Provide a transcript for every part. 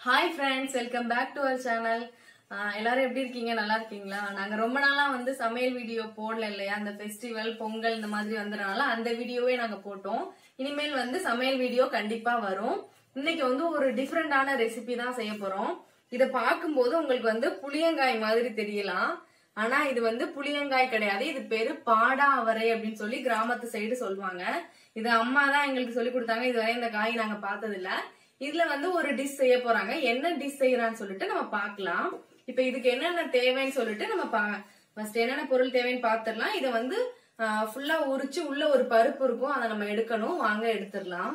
hi friends welcome back to our channel எல்லாரும் எப்படி இருக்கீங்க நல்லா இருக்கீங்களா நாங்க ரொம்ப நாளா வந்து சமையல் வீடியோ போடல இல்லையா அந்த ஃபெஸ்டிவல் பொங்கல் இந்த மாதிரி வந்ததுனால அந்த வீடியோவே நாங்க போட்டோம் இனிமேல் வந்து சமையல் வீடியோ கண்டிப்பா வரும் இன்னைக்கு வந்து ஒரு டிஃப்ரெண்டான ரெசிபி தான் செய்ய போறோம் இதை பார்க்கும்போது உங்களுக்கு வந்து புளியங்காய் மாதிரி தெரியலாம் ஆனா இது வந்து புளியங்காய் கிடையாது இது பேரு பாடா அவரை அப்படின்னு சொல்லி கிராமத்து சைடு சொல்லுவாங்க இது அம்மா தான் எங்களுக்கு சொல்லி கொடுத்தாங்க இதுவரை இந்த காய் நாங்க பார்த்தது இல்ல இதுல வந்து ஒரு டிஷ் செய்ய போறாங்க என்ன டிஷ் செய்யறான்னு சொல்லிட்டு நம்ம பார்க்கலாம் இப்ப இதுக்கு என்னென்ன தேவைன்னு சொல்லிட்டு நம்ம ஃபர்ஸ்ட் என்னென்ன பொருள் தேவைன்னு பாத்துடலாம் இதை வந்து ஃபுல்லா உரிச்சு உள்ள ஒரு பருப்பு இருக்கும் அதை நம்ம எடுக்கணும் வாங்க எடுத்துடலாம்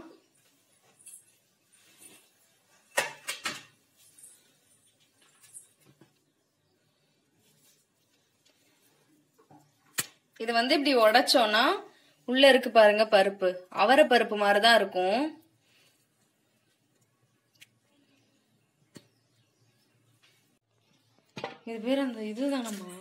இது வந்து இப்படி உடைச்சோம்னா உள்ள இருக்கு பாருங்க பருப்பு அவரை பருப்பு மாதிரிதான் இருக்கும் இது பேர் அந்த இதுதானம்மா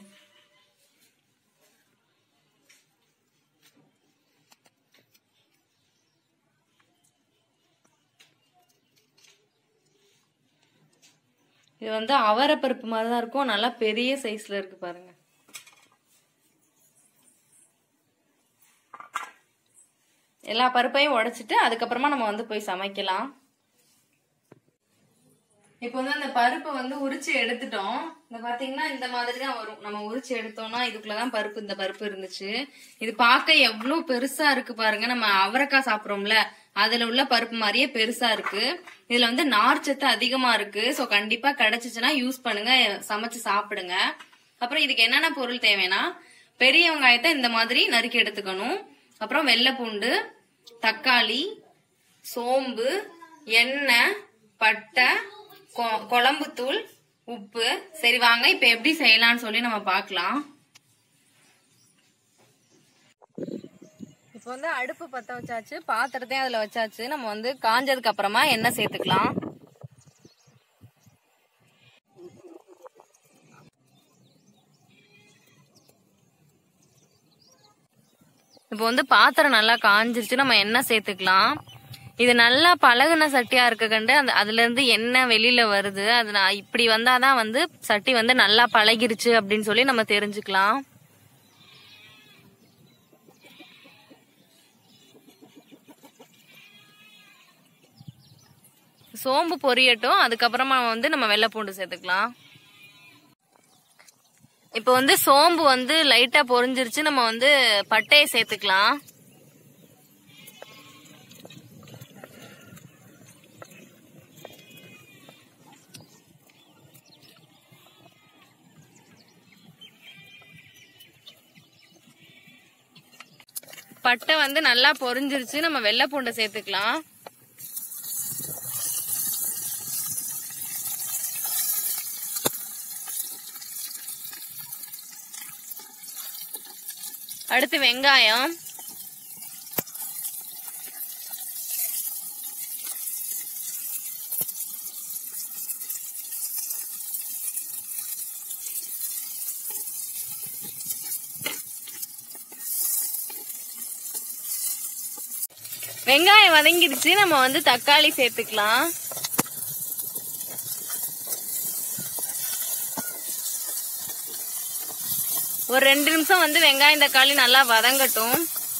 இது வந்து அவரை பருப்பு மாதிரி தான் இருக்கும் நல்லா பெரிய சைஸ்ல இருக்கு பாருங்க எல்லா பருப்பையும் உடைச்சிட்டு அதுக்கப்புறமா நம்ம வந்து போய் சமைக்கலாம் இப்போ வந்து அந்த பருப்பை வந்து உரிச்சு எடுத்துட்டோம் இந்த பாத்தீங்கன்னா இந்த மாதிரி தான் வரும் நம்ம உரிச்சு எடுத்தோம்னா இதுக்குள்ளதான் பருப்பு இந்த பருப்பு இருந்துச்சு இது பார்க்க எவ்வளவு பெருசா இருக்கு பாருங்க நம்ம அவரைக்காய் சாப்பிடுறோம்ல அதுல உள்ள பருப்பு மாதிரியே பெருசா இருக்கு இதுல வந்து நார்ச்சத்து அதிகமா இருக்கு சோ கண்டிப்பா கிடைச்சிச்சுன்னா யூஸ் பண்ணுங்க சமைச்சு சாப்பிடுங்க அப்புறம் இதுக்கு என்னென்ன பொருள் தேவைன்னா பெரிய வெங்காயத்தை இந்த மாதிரி நறுக்கி எடுத்துக்கணும் அப்புறம் வெள்ளை பூண்டு தக்காளி சோம்பு எண்ணெய் பட்டை குழம்புத்தூள் உப்பு சரி வாங்க இப்ப எப்படி செய்யலாம்னு சொல்லி நம்ம பார்க்கலாம் இப்போ வந்து அடுப்பு பத்த வச்சாச்சு பாத்திரத்தையும் அதுல வச்சாச்சு நம்ம வந்து காஞ்சதுக்கு அப்புறமா எண்ணெய் சேர்த்துக்கலாம் இப்போ வந்து பாத்திரம் நல்லா காஞ்சிருச்சு நம்ம எண்ணெய் சேர்த்துக்கலாம் இது நல்லா பழகுன சட்டியா இருக்க கண்டு அந்த அதுல இருந்து எண்ணெய் வெளியில வருது அது நான் இப்படி வந்தாதான் வந்து சட்டி வந்து நல்லா பழகிருச்சு அப்படின்னு சொல்லி நம்ம தெரிஞ்சுக்கலாம் சோம்பு பொரியட்டும் அதுக்கப்புறமா வந்து நம்ம வெள்ளை பூண்டு சேர்த்துக்கலாம் இப்போ வந்து சோம்பு வந்து லைட்டா பொரிஞ்சிருச்சு நம்ம வந்து பட்டையை சேர்த்துக்கலாம் பட்டை வந்து நல்லா பொரிஞ்சிருச்சு நம்ம வெள்ளை பூண்டை சேர்த்துக்கலாம் அடுத்து வெங்காயம் வெங்காயம் வதங்கிடுச்சு நம்ம வந்து தக்காளி சேர்த்துக்கலாம் ஒரு ரெண்டு நிமிஷம் வந்து வெங்காயம் தக்காளி நல்லா வதங்கட்டும்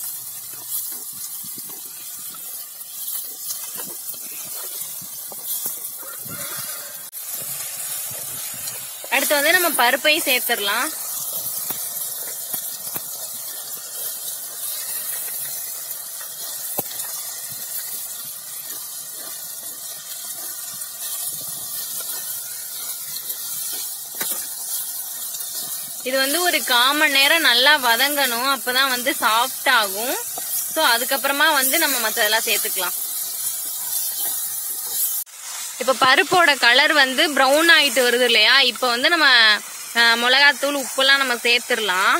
அடுத்து வந்து நம்ம பருப்பையும் சேர்த்துடலாம் இது வந்து ஒரு காமன் நேரம் நல்லா வதங்கணும் அப்பதான் வந்து சாஃப்ட் ஆகும் ஸோ அதுக்கப்புறமா வந்து நம்ம மற்றதெல்லாம் சேர்த்துக்கலாம் இப்ப பருப்போட கலர் வந்து ப்ரௌன் ஆயிட்டு வருது இல்லையா இப்ப வந்து நம்ம மிளகாத்தூள் உப்புலாம் நம்ம சேர்த்துடலாம்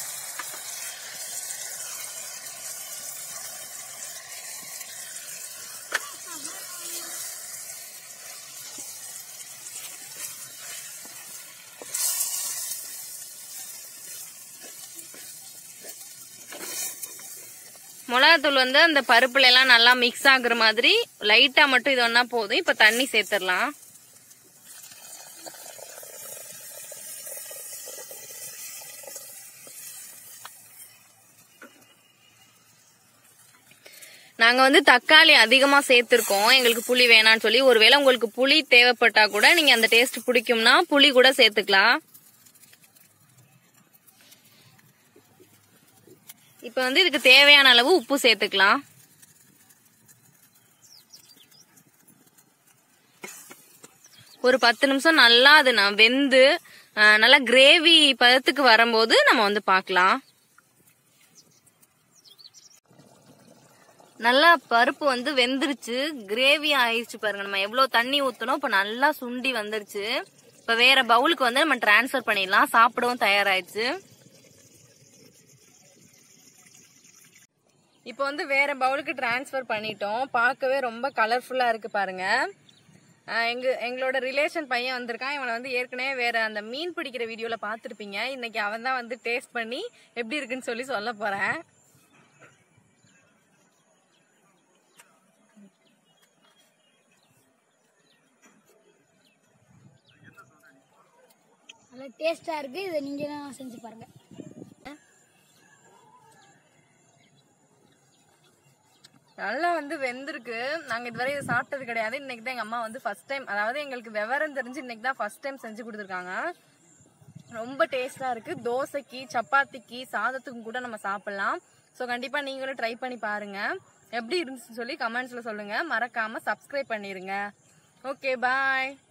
மிளகாத்தூள் வந்து அந்த பருப்புல எல்லாம் நல்லா மிக்ஸ் ஆகுற மாதிரி லைட்டா மட்டும் இது ஒன்னா போதும் இப்ப தண்ணி சேர்த்துடலாம் நாங்க வந்து தக்காளி அதிகமா சேர்த்திருக்கோம் எங்களுக்கு புளி வேணாம்னு சொல்லி ஒருவேளை உங்களுக்கு புளி தேவைப்பட்டா கூட நீங்க அந்த டேஸ்ட் பிடிக்கும்னா புளி கூட சேர்த்துக்கலாம் இப்போ வந்து இதுக்கு தேவையான அளவு உப்பு சேர்த்துக்கலாம் ஒரு பத்து நிமிஷம் நல்லா அது நான் வெந்து அஹ், நல்லா கிரேவி பதத்துக்கு வரும்போது நம்ம வந்து பார்க்கலாம் நல்லா பருப்பு வந்து வெந்துருச்சு கிரேவி ஆயிடுச்சு பாருங்க நம்ம எவ்வளவு தண்ணி ஊத்தணும் இப்ப நல்லா சுண்டி வந்துருச்சு இப்ப வேற பவுலுக்கு வந்து நம்ம டிரான்ஸ்ஃபர் பண்ணிடலாம் சாப்பிடவும் தயாராயிடுச்சு இப்போ வந்து வேற பவுலுக்கு டிரான்ஸ்ஃபர் பண்ணிட்டோம் பார்க்கவே ரொம்ப கலர்ஃபுல்லா இருக்கு பாருங்க ஆஹ் எங்க எங்களோட ரிலேஷன் பையன் வந்திருக்கான் இவனை வந்து ஏற்கனவே வேற அந்த மீன் பிடிக்கிற வீடியோல பார்த்துருப்பீங்க இன்னைக்கு அவன் தான் வந்து டேஸ்ட் பண்ணி எப்படி இருக்குன்னு சொல்லி சொல்ல போறேன் நல்லா டேஸ்ட்டாக இருக்குது இதை நீங்களும் செஞ்சு பாருங்கள் நல்லா வந்து வெந்திருக்கு நாங்க இதுவரை இதை சாப்பிட்டது கிடையாது இன்னைக்கு தான் எங்க அம்மா வந்து ஃபர்ஸ்ட் டைம் அதாவது எங்களுக்கு விவரம் தெரிஞ்சு இன்னைக்கு தான் ஃபர்ஸ்ட் டைம் செஞ்சு கொடுத்துருக்காங்க ரொம்ப டேஸ்டா இருக்கு தோசைக்கு சப்பாத்திக்கு சாதத்துக்கும் கூட நம்ம சாப்பிடலாம் ஸோ கண்டிப்பா நீங்களும் ட்ரை பண்ணி பாருங்க எப்படி இருந்துச்சுன்னு சொல்லி கமெண்ட்ஸ்ல சொல்லுங்க மறக்காம சப்ஸ்கிரைப் பண்ணிருங்க ஓகே பாய்